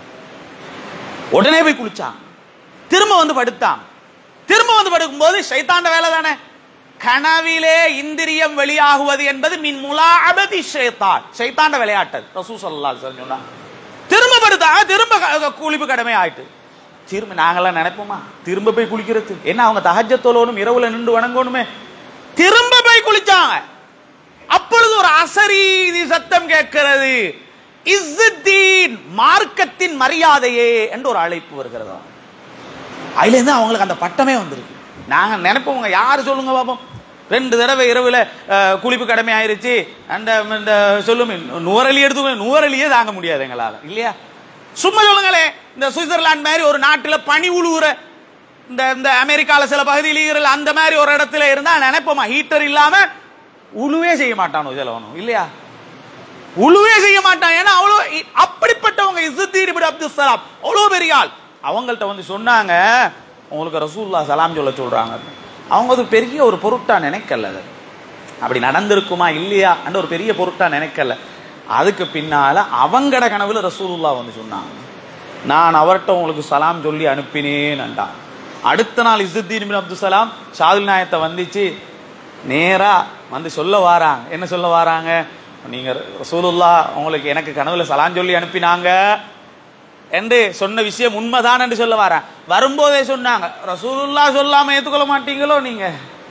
உடனே போய் குளிச்சாங்க திரும்ப வந்து படுத்தான் திரும்ப வந்து படுக்கும்போது சைத்தாண்ட வேலை தானே கனவிலே இந்திரியம் வெளியாகுவது என்பது மின் முலாபதி ஷைத்தான் சைத்தாண்ட விளையாட்டது ரசூ ஸல்லல்லாஹு அலைஹி வஸல்லம் சொன்னாங்க திரும்ப படுத்தாங்க திரும்ப க- குளிப்பு கடமை ஆயிட்டு திரும்ப நாங்கெல்லாம் நினைப்போமா திரும்ப போய் குளிக்கிறது என்ன அவங்க தஹஜத்தோலோனும் இரவுல நின்று வணங்கணுமே திரும்ப போய் குளிச்சாங்க அப்பொழுது ஒரு அசரீதி சத்தம் கேட்கிறது இஸ்ஸுத்தீன் மார்க்கத்தின் மரியாதையே என்று ஒரு அழைப்பு வருகிறதா அதுல இருந்து அவங்களுக்கு அந்த பட்டமே வந்திருக்கு நாங்க நினைப்போங்க யார் சொல்லுங்க பாப்போம் ரெண்டு தடவை இரவுல அஹ், குளிப்பு கடமை ஆயிருச்சு அந்த இந்த சொல்லுமே நுவரலி எடுத்து நுவரலியே தாங்க முடியாது எங்களால இல்லையா சும்மா சொல்லுங்களே இந்த சுவிட்சர்லாந்து மாதிரி ஒரு நாட்டுல பனி உழுவுற இந்த இந்த அமெரிக்கால சில பகுதியில் அந்த மாதிரி ஒரு இடத்துல இருந்தா நினைப்போமா ஹீட்டர் இல்லாம உழுவே செய்ய மாட்டானோ இதுல ஒண்ணும் இல்லையா உழுவே செய்ய மாட்டான் ஏன்னா அவ்வளோ இ- அப்படிப்பட்டவங்க இசுத்தீர் இப்னு அப்துல் சலாம் அவ்வளோ பெரிய ஆள் அவங்கள்ட்ட வந்து சொன்னாங்க உங்களுக்கு ரசூல்லா சலாம் சொல்ல சொல்றாங்க அவங்க அது பெரிய ஒரு பொருட்டா நினைக்கல அது அப்படி நடந்திருக்குமா இல்லையா அந்த ஒரு பெரிய பொருட்டா நினைக்கல அதுக்கு பின்னால அவங்கட கனவுல ரசூலுல்லா வந்து சொன்னாங்க நான் அவர்கிட்ட உங்களுக்கு சலாம் சொல்லி அனுப்பினேன்டா அடுத்த நாள் இசுத்தீன் இப்னு அப்துல் சலாம் ஷாதுல் நாயத்தை வந்துச்சு நேரா வந்து சொல்ல வாராங்க என்ன சொல்ல வாராங்க நீங்க ரசூலுல்லா உங்களுக்கு எனக்கு கனவுல சலாம் சொல்லி அனுப்பினாங்க என்று சொன்ன விஷயம் உண்மைதான் என்று சொல்ல வாரேன் வரும்போதே சொன்னாங்க ரசூலுல்லா சொல்லாம ஏத்துக்கொள்ள மாட்டீங்களோ நீங்க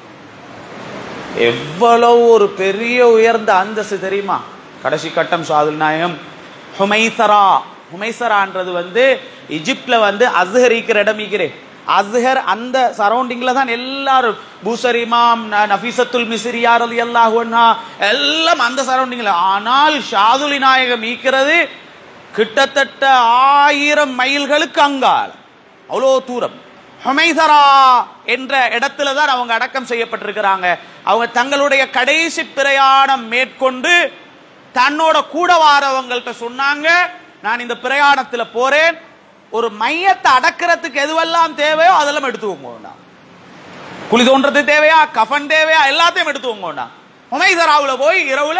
எவ்வளவு ஒரு பெரிய உயர்ந்த அந்தஸ்து தெரியுமா கடைசி கட்டம் ஷாதுல் நாயகம் ஹுமைசரா ஹுமைசரான்றது வந்து இஜிப்ட்ல வந்து அஸ்ஹர் இருக்கிற இடம் இருக்கிறேன் அஸ்ஹர் அந்த சரௌண்டிங்ல தான் எல்லாரும் பூசர் இமாம் ந- நஃபீசத்துல் மிஸ்ரியா ரலியல்லாஹு அன்ஹா எல்லாம் அந்த சரௌண்டிங்ல ஆனால் ஷாதுலி நாயகம் ஈக்கிறது கிட்டத்தட்ட ஆயிரம் மைல்களுக்கு அங்கால அவ்வளோ தூரம் ஹுமைசரா என்ற இடத்துல தான் அவங்க அடக்கம் செய்யப்பட்டிருக்கிறாங்க அவங்க தங்களுடைய கடைசி பிரயாணம் மேற்கொண்டு தன்னோட கூட வாரவங்கள்ட்ட சொன்னாங்க நான் இந்த பிரயாணத்துல போறேன் ஒரு மையத்தை அடக்கிறதுக்கு எதுவெல்லாம் தேவையோ அதெல்லாம் எடுத்துக்கோங்க நான் குழி தோன்றது தேவையா கஃன் தேவையா எல்லாத்தையும் எடுத்துவோங்கடா உமைதராவுல போய் இரவுல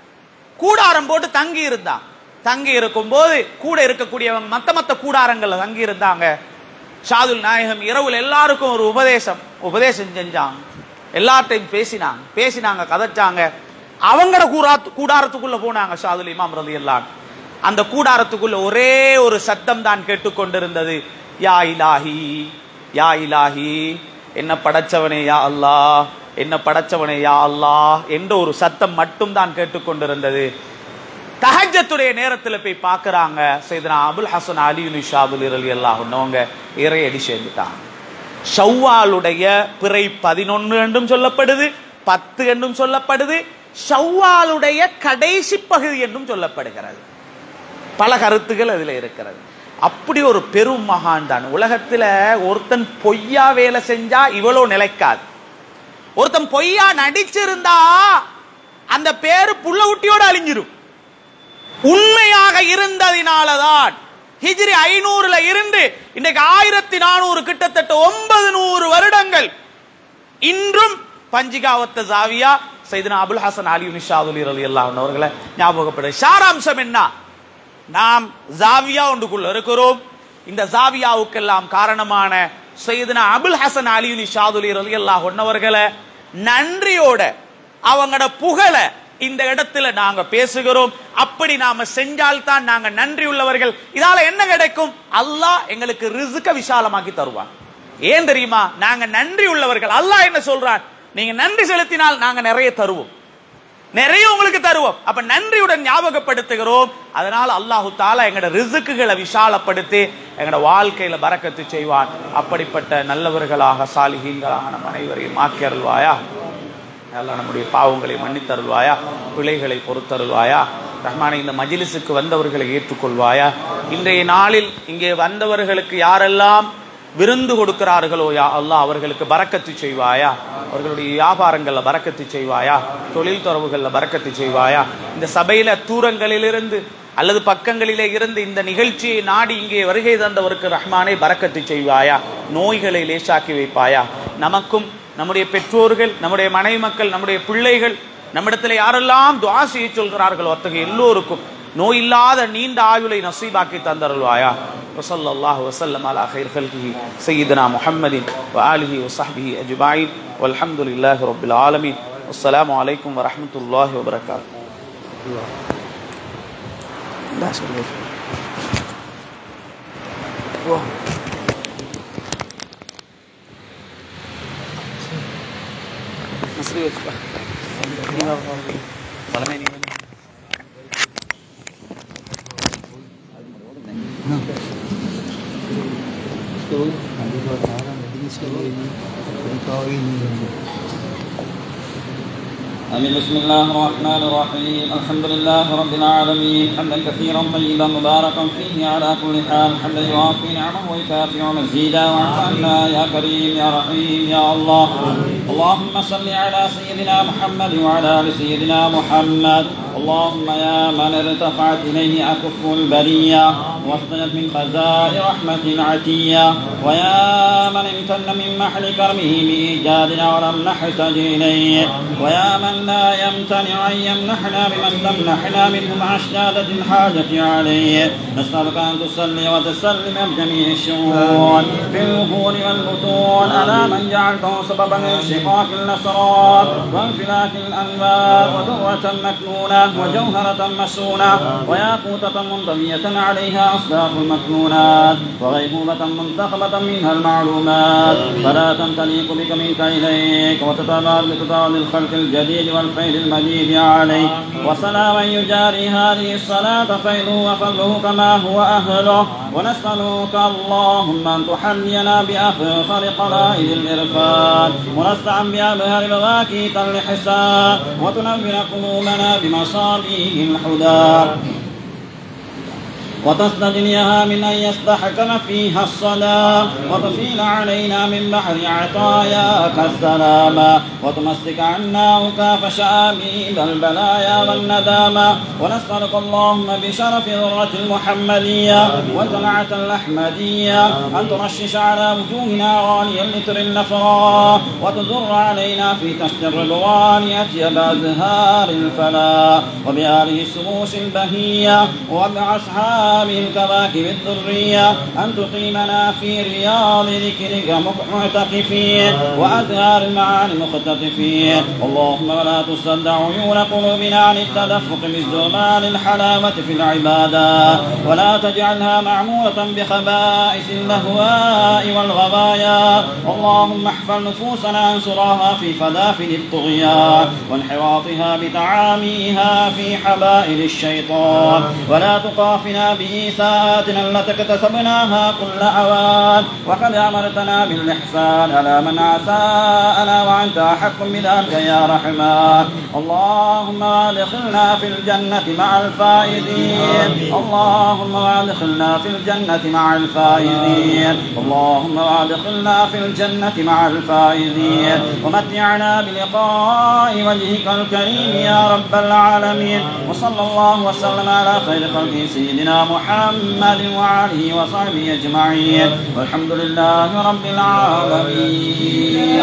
கூடாரம் போட்டு தங்கி இருந்தான் தங்கி இருக்கும்போது கூட இருக்கக்கூடியவங்க மத்த மத்த கூடாரங்கள்ல தங்கி இருந்தாங்க ஷாதுல் நாயகம் இரவுல எல்லாருக்கும் ஒரு உபதேசம் உபதேசம் செஞ்சாங்க எல்லார்ட்டையும் பேசினாங்க பேசினாங்க கதைச்சாங்க அவங்களோட கூடா கூடாரத்துக்குள்ள போனாங்க ஷாதுல் இமாம் ரதி எல்லாம் அந்த கூடாரத்துக்குள்ள ஒரே ஒரு சத்தம் தான் கேட்டுக்கொண்டிருந்தது யா இலாஹி யா இலாஹி என்ன படைச்சவனே யா அல்லாஹ் என்ன படைச்சவனே யா அல்லாஹ் என்ற ஒரு சத்தம் மட்டும் தான் கேட்டுக்கொண்டிருந்தது தஹஜத்துடைய நேரத்துல போய் பார்க்கறாங்க செய்தனா அபுல் ஹசன் அலி ஷாபுல் இரலி எல்லாம் ஒன்னவங்க இறையடி சேர்ந்துட்டாங்க ஷவ்வாலுடைய பிறை பதினொன்று என்றும் சொல்லப்படுது பத்து என்றும் சொல்லப்படுது ஷவ்வாலுடைய கடைசி பகுதி என்றும் சொல்லப்படுகிறது பல கருத்துகள் அதுல இருக்கிறது அப்படி ஒரு பெரும் மகான் தான் உலகத்துல ஒருத்தன் பொய்யா வேலை செஞ்சா இவ்வளோ நிலைக்காது ஒருத்தன் பொய்யா நடிச்சிருந்தா அந்த பேரு புள்ள குட்டியோட அழிஞ்சிரும் உண்மையாக இருந்ததினாலதான் ஹிஜ்ரி ஐநூறுல இருந்து இன்னைக்கு ஆயிரத்தி நானூறு கிட்டத்தட்ட ஒன்பது நூறு வருடங்கள் இன்றும் பஞ்சிகாவத்த ஜாவியா சைதனா அபுல் ஹசன் அலி நிஷாதுல் அலி அல்லாஹ் அவர்களை ஞாபகப்படுது சாராம்சம் என்ன நாம் ஜாவியா ஒன்றுக்குள்ள இருக்கிறோம் இந்த ஜாவியாவுக்கெல்லாம் காரணமான சையதுனா அபுல் ஹசன் அலி நிஷாதுல் அலி அல்லாஹ் ஒன்னவர்களை நன்றியோட அவங்களோட புகழ இந்த இடத்துல நாங்க பேசுகிறோம் அப்படி நாம செஞ்சால்தான் நாங்க நன்றி உள்ளவர்கள் இதால என்ன கிடைக்கும் அல்லாஹ் எங்களுக்கு ரிசுக்க விசாலமாக்கி தருவான் ஏன் தெரியுமா நாங்க நன்றி உள்ளவர்கள் அல்லாஹ் என்ன சொல்றான் நீங்க நன்றி செலுத்தினால் நாங்க நிறைய தருவோம் நிறைய உங்களுக்கு தருவோம் அப்ப நன்றியுடன் ஞாபகப்படுத்துகிறோம் அதனால அல்லாஹு தாலா எங்களோட ரிசுக்குகளை விசாலப்படுத்தி எங்களோட வாழ்க்கையில பறக்கத்து செய்வான் அப்படிப்பட்ட நல்லவர்களாக சாலிகீன்களாக நம் அனைவரையும் ஆக்கி அருள்வாயா எல்லாம் நம்முடைய பாவங்களை மன்னித்தருள்வாயா பிழைகளை பொறுத்தருள்வாயா ரஹ்மானை இந்த மஜிலிசுக்கு வந்தவர்களை ஏற்றுக்கொள்வாயா இன்றைய நாளில் இங்கே வந்தவர்களுக்கு யாரெல்லாம் விருந்து கொடுக்கிறார்களோ யா அல்லாஹ் அவர்களுக்கு பறக்கத்து செய்வாயா அவர்களுடைய வியாபாரங்கள்ல பறக்கத்து செய்வாயா தொழில் தொடர்புகள்ல பறக்கத்து செய்வாயா இந்த சபையில தூரங்களிலிருந்து அல்லது பக்கங்களிலே இருந்து இந்த நிகழ்ச்சியை நாடி இங்கே வருகை தந்தவருக்கு ரஹ்மானை பறக்கத்து செய்வாயா நோய்களை லேசாக்கி வைப்பாயா நமக்கும் நம்முடைய பெற்றோர்கள் நம்முடைய மனைவி மக்கள் நம்முடைய பிள்ளைகள் நம்மிடத்தில் யாரெல்லாம் துவா செய்ய சொல்கிறார்களோ அத்தகைய எல்லோருக்கும் நோய் இல்லாத நீண்ட ஆயுளை நசீபாக்கி தந்தருள்வாயா وصلى الله وسلم على خير خلقه سيدنا محمد وآله وصحبه أجمعين والحمد لله رب العالمين والسلام عليكم ورحمة الله وبركاته لا شكرا مصري وصبح ظلميني آمين بسم الله الرحمن الرحيم الحمد لله رب العالمين حمدا كثيرا طيبا مباركا فيه على كل حال حمدا يوافي نعمه ويكافئ مزيدا واعف عنا يا كريم يا رحيم يا الله اللهم صل على سيدنا محمد وعلى ال سيدنا محمد اللهم يا من ارتفعت اليه اكف البريه واصطنت من خزائن رحمه عتيه ويا من امتن من محل كرمه بايجادنا ولم نحتج اليه ويا من لا يمتنع ان يمنحنا بما استمنحنا منه مع اشتاده الحاجه عليه نسالك ان تصلي وتسلم بجميع الشؤون في الظهور والبطون على من جعلته سببا لانشقاق الاسرار وانفلاك الانوار ودره مكنونه وجوهره مسونه وياقوته منطويه عليها اصداف المكنونات وغيبوبه منتخبه منها المعلومات فلا تليق بك منك اليك وتتبار بتطال الخلق الجديد والفيل المجيد عليه وسلاما يجاري هذه الصلاة فيضه وفضله كما هو أهله ونسألك اللهم أن تحلينا بأفخر قلائد الإرفان ونستعن بأبهر بواكيت اللحسان وتنور قلوبنا بمصابيح الحدى وتستغنيها من أن يستحكم فيها الصلاة وتفيل علينا من بحر عطاياك السلام وتمسك عنا عكاف شاميل البلايا والندامة ونسألك اللهم بشرف ذرة المحمدية وزلعة الأحمدية أن ترشش على وجوهنا غاليا لتر النفرا وتزر علينا في تشت الرضوان أتيب أزهار الفلا وبآله السموس البهية وبأصحابه الكواكب الذرية أن تقيمنا في رياض ذكرك معتكفين وأزهار المعاني مختطفين اللهم ولا تصد عيون قلوبنا عن التدفق بالزمان الحلاوة في العبادة ولا تجعلها معمورة بخبائث اللهواء والغبايا اللهم احفظ نفوسنا عن سراها في فدافل الطغيان وانحراطها بتعاميها في حبائل الشيطان ولا تقافنا بإيساءاتنا التي اكتسبناها كل أوان وقد أمرتنا بالإحسان على من أساءنا وأنت أحق بذلك يا رحمن اللهم وادخلنا في الجنة مع الفائزين اللهم وادخلنا في الجنة مع الفائزين اللهم وادخلنا في الجنة مع الفائزين ومتعنا بلقاء وجهك الكريم يا رب العالمين وصلى الله وسلم على خير خلقه سيدنا محمد وعليه وصحبه أجمعين والحمد لله رب العالمين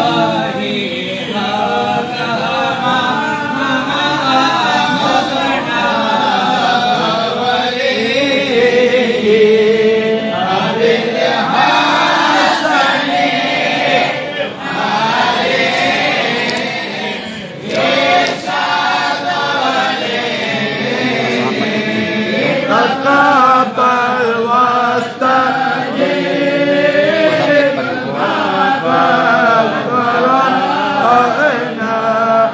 تقبل واستجيب أنا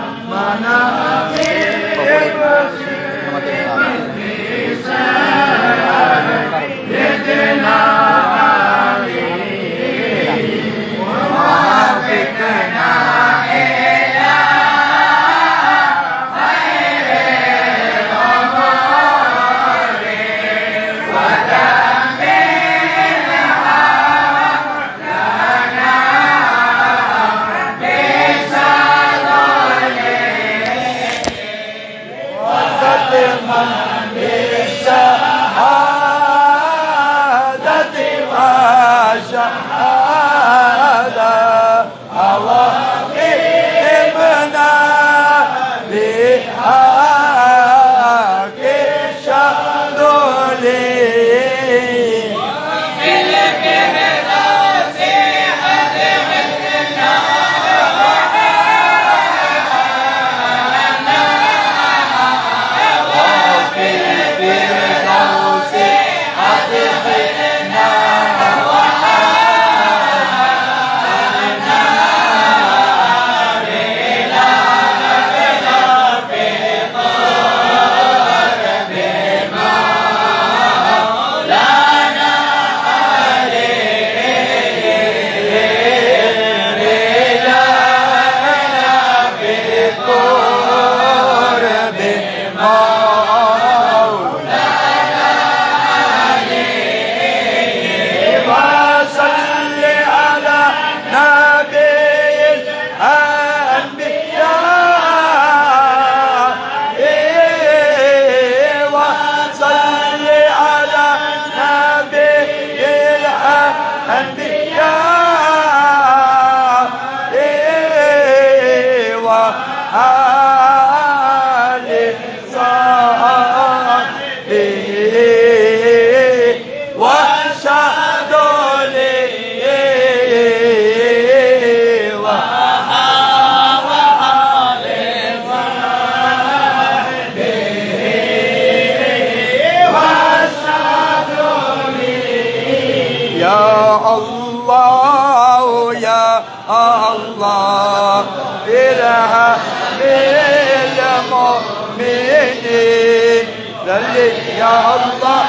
الشهادة والشهادة اللهم بحق الشهد لي وصل على نبي الأنبياء وصل على نبي الأنبياء وآل صحبه واشهد لي يا الله يا الله إله المؤمنين للي يا الله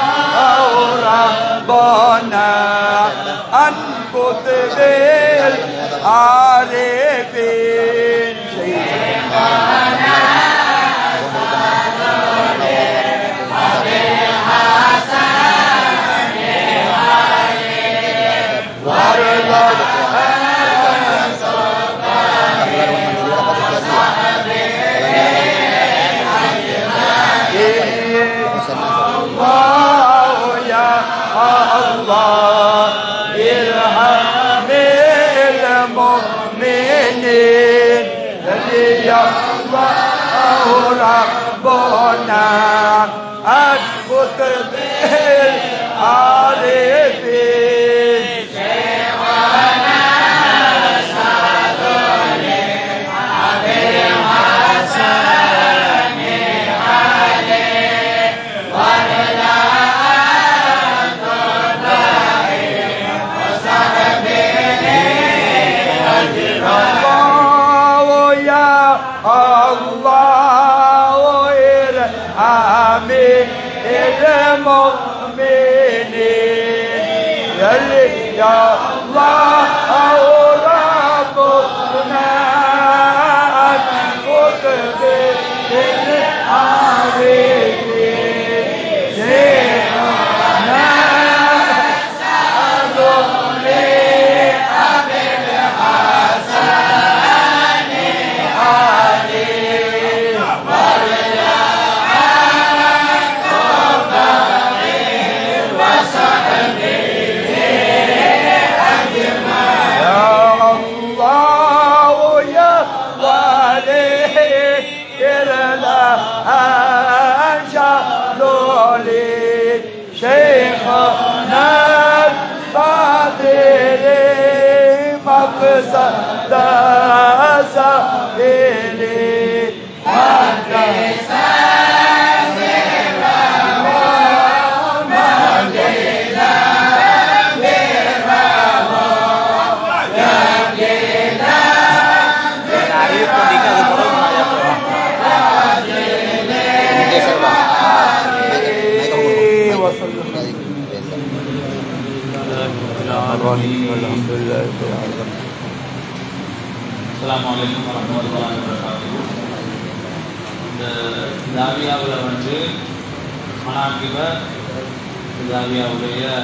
ربنا أنبت بالعارفين شيخنا القطب العارفين الله يا الله ارحمي المؤمنين يلي يا الله ربنا القطب العارفين شيخنا يا الله يا ولي إلا أنشأ شيخنا القادر مقصد سائلي அறிவிப்பு நீங்க அது கூட الحمد لله رب العالمين அஸ்ஸலாமு அலைக்கும் வரஹ்மத்துல்லாஹி வபரகாத்துஹு இந்த ஜாவியாவில் வந்து மனாக்கிப ஜாவியாவுடைய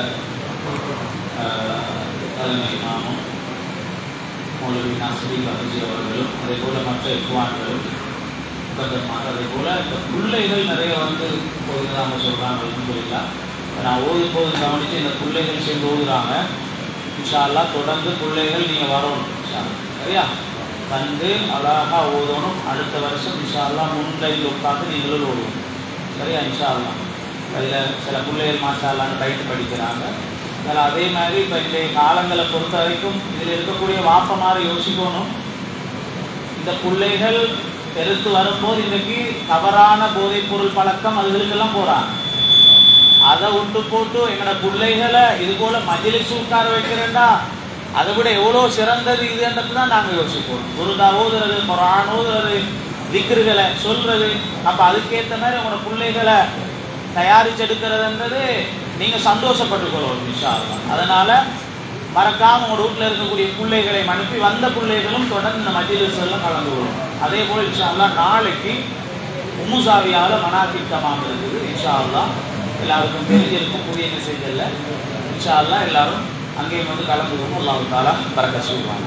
அஹ், தலைமை நாமும் மௌலவி நாசரி பகஜி அவர்களும் அதே போல் மற்ற இக்குவான்களும் முகத்தமாக அதே போல் இந்த பிள்ளைகள் நிறைய வந்து போகுதாங்க சொல்கிறாங்க அல்ஹம்துலில்லாஹ் நான் ஓதும் போது கவனித்து இந்த பிள்ளைகள் சேர்ந்து ஓதுறாங்க இன்ஷா அல்லாஹ் தொடர்ந்து பிள்ளைகள் நீங்கள் வரணும் இன்ஷா அல்லாஹ். சரியா வந்து அழகாக ஓதணும் அடுத்த வருஷம் இன்ஷா அல்லாஹ் முன்லையில் உட்காந்து நீங்களும் ஓடுவோம் சரியா இன்ஷா அல்லாஹ் அதில் சில பிள்ளைகள் மாஷா அல்லான்னு கைட்டு படிக்கிறாங்க அதில் அதே மாதிரி இப்போ இன்றைய காலங்களை பொறுத்த வரைக்கும் இதில் இருக்கக்கூடிய வாப்பமாறு யோசிக்கணும் இந்த பிள்ளைகள் பெருத்து வரும்போது இன்னைக்கு தவறான போதைப் பொருள் பழக்கம் அதுகளுக்கெல்லாம் போறாங்க அதை விட்டு போட்டு எங்களோட பிள்ளைகளை இது போல மஜிலிஸ் உட்கார வைக்கிறேன்டா அதை விட எவ்வளோ சிறந்தது இதுன்றது தான் நாங்கள் யோசிப்போம் குருதா ஓதுறது குரான் ஓதுறது திக்ருகளை சொல்றது அப்போ அதுக்கேற்ற மாதிரி உங்களோட பிள்ளைகளை தயாரிச்செடுக்கிறதுன்றது நீங்கள் சந்தோஷப்பட்டுக்கணும் இன்ஷா அல்லாஹ். அதனால மறக்காம உங்களோட வீட்டில் இருக்கக்கூடிய பிள்ளைகளை அனுப்பி வந்த பிள்ளைகளும் தொடர்ந்து இந்த மஜிலிஸ் எல்லாம் கலந்து கொள்ளும் அதே போல் இன்ஷா அல்லாஹ் நாளைக்கு உம்முசாவியாவில் மனாஃபிக் தமாம் இருக்குது இன்ஷா அல்லாஹ் எல்லாருக்கும் தெரிஞ்சிருக்கும் புதிய மெசேஜில் இன்ஷா அல்லாஹ் எல்லாரும் அங்கேயும் வந்து கலந்துக்கணும் அல்லாஹ் தாலா பறக்க சொல்லுவாங்க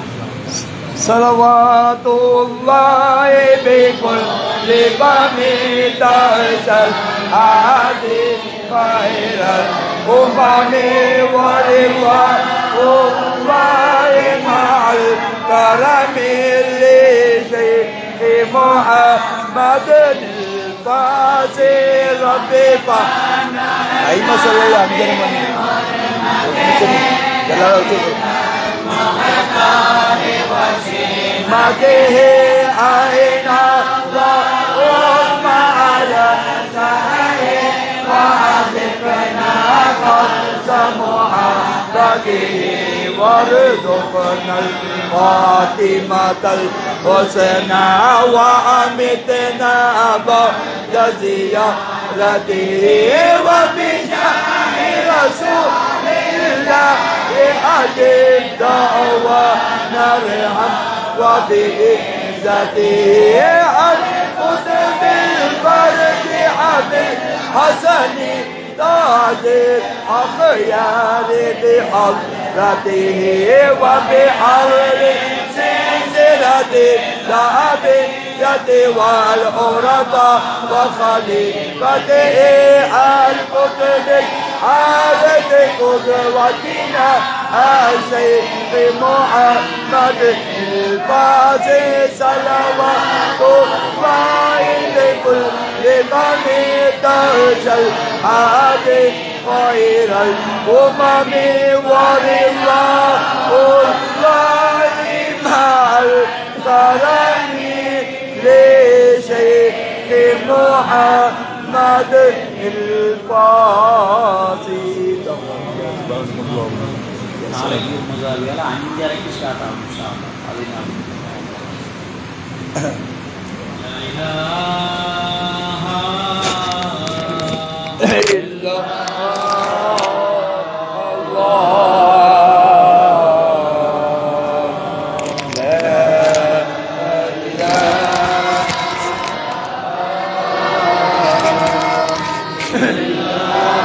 صلوات الله بكل فم ترسل هذه خير الأمم ورضوان الله مع الكرم لشيخ محمد الفاسر ربي فانا أي مسألة عندنا من مده أين اللهم على سعيه وعذبنا قدس محبته وارزقنا الخاتمة الحسنى وأمتنا بعد زيارته وبجاه رسول الله أحد الدعوة نرحم وبعزته عن قطب الفرد حبيب حسن تاج الأخيار بحضرته وبحر سلسلة الذهب والعرفة وخليفته القطب عادة قدوتنا الشيخ محمد الفاسي صلوات الله لكل من درج الحادي خير الأمم ورضاه الله مع الكرم لشيخ محمد الفاسي நாளைக்கு முதல் அஞ்சரைக்கு ஸ்டார்ட் ஆகும் இன்ஷா அல்லாஹ். அது நான் الله